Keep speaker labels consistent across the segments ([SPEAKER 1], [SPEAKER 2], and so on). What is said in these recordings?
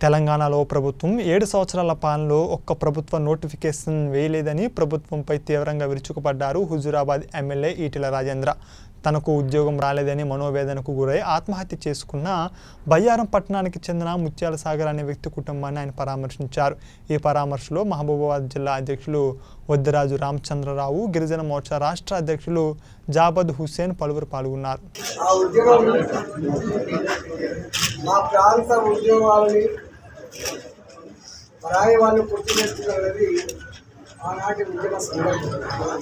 [SPEAKER 1] తెలంగాణలో ప్రభుత్వం ఏడు సంవత్సరాల పాలనలో ఒక్క ప్రభుత్వ నోటిఫికేషన్ వేయలేదని ప్రభుత్వంపై తీవ్రంగా విరుచుకుపడ్డారు హుజూరాబాద్ ఎమ్మెల్యే ఈటెల రాజేంద్ర తనకు ఉద్యోగం రాలేదని మనోవేదనకు గురై ఆత్మహత్య చేసుకున్న బయ్యారం పట్టణానికి చెందిన ముత్యాల సాగర్ అనే వ్యక్తి కుటుంబాన్ని ఆయన పరామర్శించారు ఈ పరామర్శలో మహబూబాబాద్ జిల్లా అధ్యక్షులు వద్దిరాజు రామచంద్రరావు గిరిజన మోర్చా రాష్ట్ర అధ్యక్షులు జాబద్ హుస్సేన్ పలువురు పాల్గొన్నారు
[SPEAKER 2] ఆ ఉద్యోగం మా ప్రాంత ఉద్యోగాలని పరాయి వాళ్ళు పూర్తి చేస్తున్నది ఆనాటి ఉద్యమ సందర్భం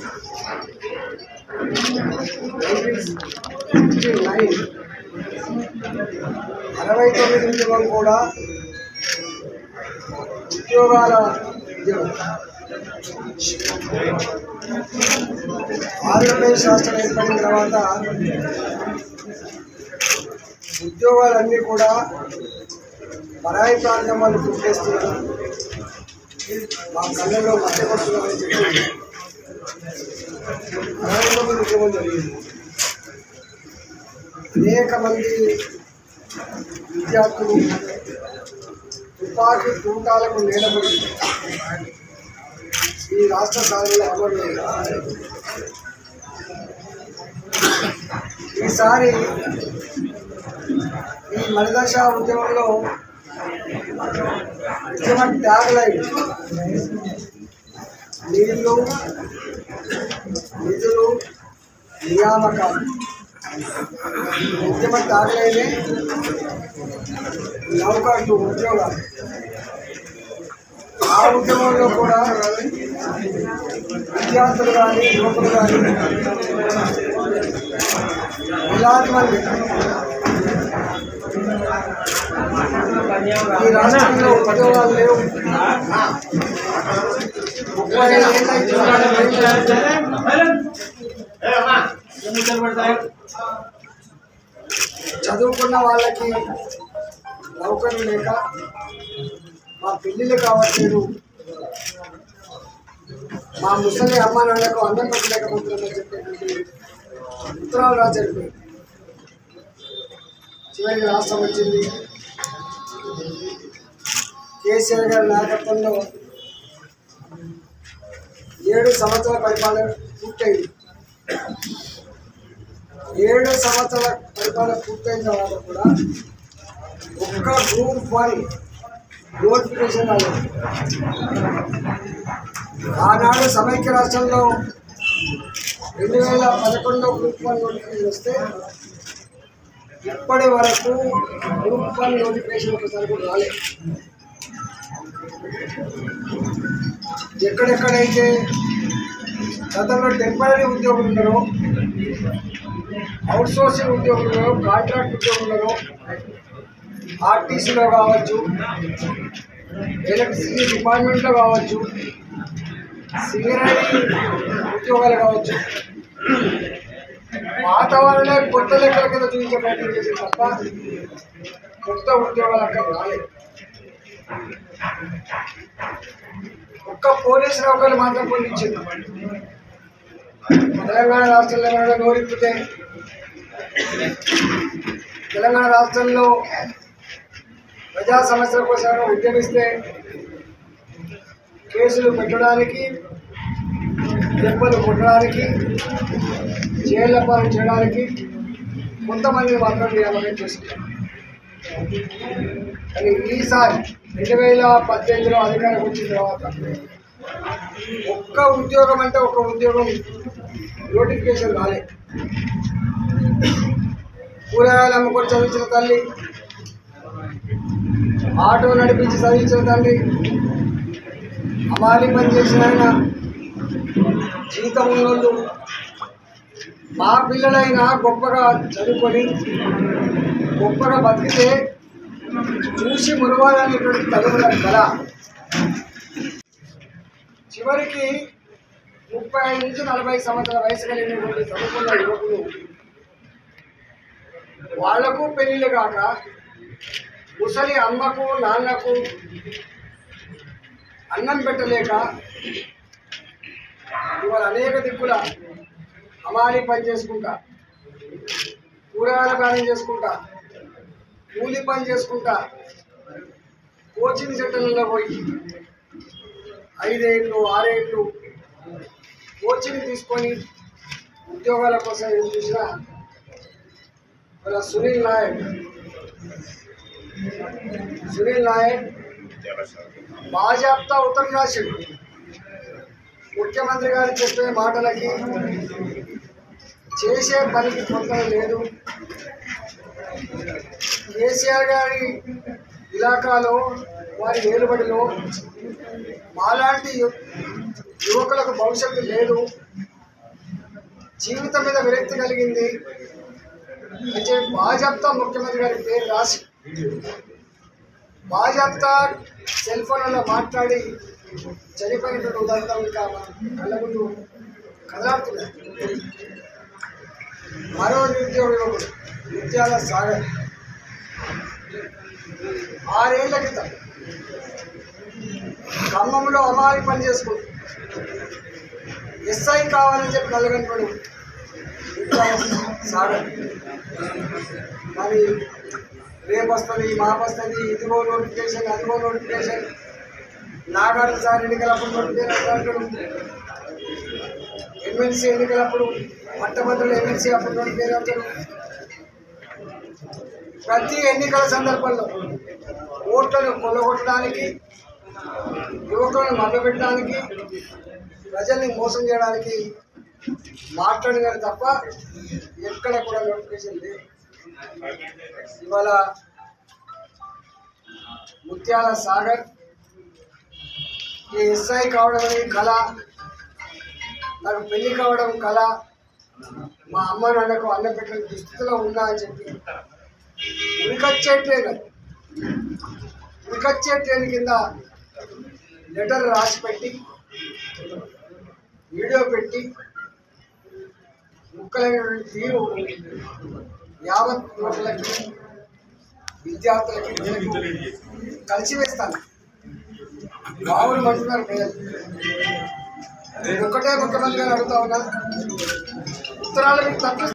[SPEAKER 2] నైన్ అరవై తొమ్మిది ఉద్యమం కూడా ఉద్యోగాల ఉద్యమం ఆంధ్రప్రదేశ్ రాష్ట్రం ఏర్పడిన తర్వాత ఉద్యోగాలన్నీ కూడా పరాయి ప్రాంతం వాళ్ళు గుర్తిస్తున్నారు మా కళ్ళలో మధ్యపడుతున్నారని చెప్పి అరవై తొమ్మిది ఉద్యమం జరిగింది అనేక మంది విద్యార్థులు తుపాకీ తూటాలకు నిలబడి ఈ రాష్ట్ర సాధనలో అమలు ఈసారి ఈ మణిదశ ఉద్యమంలో ఉద్యమ ట్యాగ్ లైన్ నీళ్లు నిధులు నియామకాలు ఉద్యమ ట్యాగ్ లైనే నౌకర్లు ఉద్యోగాలు ఆ ఉద్యమంలో కూడా విద్యార్థులు కానీ యువకులు కానీ వేలాది మంది ఈ రాష్ట్రంలో ఉద్యోగాలు లేవు ముప్పై ఐదు ఏళ్ళ చదువుకున్న వాళ్ళకి నౌకర్లు లేక మా పిల్లలు కావట్లేదు మా ముసలి అమ్మ నాన్నకు అన్నం పెట్టలేకపోతున్నామని చెప్పేటువంటి ఉత్తరాలు రాశారు చివరికి రాష్ట్రం వచ్చింది కేసీఆర్ గారి నాయకత్వంలో ఏడు సంవత్సరాల పరిపాలన పూర్తయింది ఏడు సంవత్సరాల పరిపాలన పూర్తయిన తర్వాత కూడా ఒక్క గ్రూప్ వన్ నోటిఫికేషన్ రాలేదు ఆనాడు సమైక్య రాష్ట్రంలో రెండు వేల పదకొండులో గ్రూప్ వన్ నోటిఫికేషన్ వస్తే ఇప్పటి వరకు గ్రూప్ వన్ నోటిఫికేషన్ ఒకసారి కూడా రాలేదు ఎక్కడెక్కడైతే గతంలో టెంపరీ ఉద్యోగులు ఉన్నారో అవుట్ సోర్సింగ్ ఉద్యోగులు ఉన్నారో కాంట్రాక్ట్ ఉద్యోగులు ఉన్నారో ఆర్టీసీలో కావచ్చు ఎలక్ట్రిసిటీ డిపార్ట్మెంట్లో కావచ్చు సింగరేణి ఉద్యోగాలు కావచ్చు వాతావరణే కొత్త లెక్కల కింద చూపించే ప్రయత్నం చేసింది తప్ప కొత్త ఉద్యోగాలు అక్కడ రాలేదు ఒక్క పోలీసు నౌకర్లు మాత్రం పొందించింది తెలంగాణ రాష్ట్రంలో ఏమైనా నోరిప్పితే తెలంగాణ రాష్ట్రంలో ప్రజా సమస్యల కోసం ఉద్యమిస్తే కేసులు పెట్టడానికి దెబ్బలు కొట్టడానికి జైళ్ళ పాలు చేయడానికి కొంతమందిని మాత్రం నియామకం చేస్తున్నారు కానీ ఈసారి రెండు వేల పద్దెనిమిదిలో అధికారం వచ్చిన తర్వాత ఒక్క ఉద్యోగం అంటే ఒక్క ఉద్యోగం నోటిఫికేషన్ రాలే కూరగాయలు అమ్ముకొని చదివించిన తల్లి ఆటో నడిపించి చదివించిన తండ్రి అమాలి పని చేసిన ఆయన జీతం ఉన్నోళ్ళు మా పిల్లలైనా గొప్పగా చదువుకొని గొప్పగా బతికితే చూసి మురవాలనేటువంటి తల్లుల కళ చివరికి ముప్పై ఐదు నుంచి నలభై సంవత్సరాల వయసు కలిగినటువంటి చదువుకున్న యువకులు వాళ్లకు పెళ్లిళ్ళు కాక ముసలి అమ్మకు నాన్నకు అన్నం పెట్టలేక ఇవాళ అనేక దిక్కుల అమాలి పని చేసుకుంటా కూరగాయల పని చేసుకుంటా కూలి పని చేసుకుంటా కోచింగ్ సెంటర్లలో పోయి ఐదేళ్ళు ఆరేళ్ళు కోచింగ్ తీసుకొని ఉద్యోగాల కోసం ఎదురు చూసిన మన సునీల్ నాయక్ సునీల్ నాయక్ బాజాప్తా ఉత్తరం రాశాడు ముఖ్యమంత్రి గారు చెప్పే మాటలకి చేసే పనికి పొందడం లేదు కేసీఆర్ గారి ఇలాకాలో వారి ఏలుబడిలో మాలాంటి యు- యువకులకు భవిష్యత్తు లేదు జీవితం మీద విరక్తి కలిగింది అంటే బాజాప్తా ముఖ్యమంత్రి గారి పేరు రాసి బాజాప్తా సెల్ ఫోన్లలో మాట్లాడి చనిపోయినటువంటి ఉదాహరణ ఇంకా మన కళ్ళ ముందు కదలాడుతున్నాయి మరో నిరుద్యోగ యువకుడు నిత్యాల సాగర్ ఆరేళ్ల క్రితం ఖమ్మంలో అమాలి పని చేసుకుంటూ ఎస్ఐ కావాలని చెప్పి నలుగంటుడు సాగర్ మరి రేపు వస్తుంది మాపు వస్తుంది ఇదిగో నోటిఫికేషన్ అదిగో నోటిఫికేషన్ నాగార్జున సార్ ఎన్నికలప్పుడు నోటిఫికేషన్ అంటాడు ఎమ్మెల్సీ ఎన్నికలప్పుడు పట్టభద్రులు ఎమ్మెల్సీ అప్పుడు నోటిఫికేషన్ అంటాడు ప్రతి ఎన్నికల సందర్భంలో ఓట్లను కొల్లగొట్టడానికి యువకులను మభ్యపెట్టడానికి ప్రజల్ని మోసం చేయడానికి మాట్లాడినారు తప్ప ఎక్కడ కూడా నోటిఫికేషన్ లేదు ఇవాళ ముత్యాల సాగర్ ఈ ఎస్ఐ కావడం అనేది కళ నాకు పెళ్లి కావడం కళ మా అమ్మ నాన్నకు అన్న పెట్టిన దుస్థితిలో ఉన్నా అని చెప్పి ఉరికొచ్చే ట్రైన్ అది. ఉరికొచ్చే ట్రైన్ కింద లెటర్ రాసి పెట్టి వీడియో పెట్టి ముక్కలైనటువంటి తీరు యావత్ యువకులకి విద్యార్థులకి ప్రజలకి కలిసి వేస్తాను బావులు పడుతున్నారు ప్రజలు నేను ఒక్కటే ముఖ్యమంత్రి గారు అడుగుతా ఉన్నా ఉత్తరాలు మీకు తప్పిస్తే